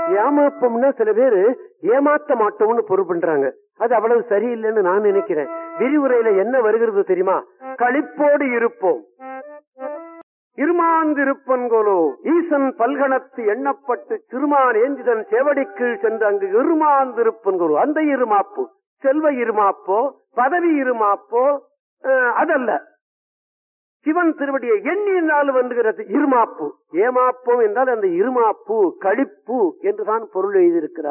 ஏமாப்போம்னா சில பேரு ஏமாத்த மாட்டோம்னு பொருள் பண்றாங்க அது அவ்வளவு சரியில்லைன்னு நான் நினைக்கிறேன் விரிவுரையில என்ன வருகிறது தெரியுமா களிப்போடு இருப்போம் இருமாந்திருப்பன்கோலோ ஈசன் பல்கணத்து எண்ணப்பட்டு சிறுமான் ஏந்திதன் செவடிக்கீழ் சென்று அங்கு இருமாந்திருப்பன்கோலோ அந்த இருமாப்பு செல்வ இருமாப்போ பதவி இருமாப்போ அஹ், அதல்ல சிவன் திருவடியை எண்ணினால் வந்துகிறது இருமாப்பு ஏமாப்போம் என்றால் அந்த இருமாப்பு களிப்பு என்றுதான் பொருள் எழுதியிருக்கிறார்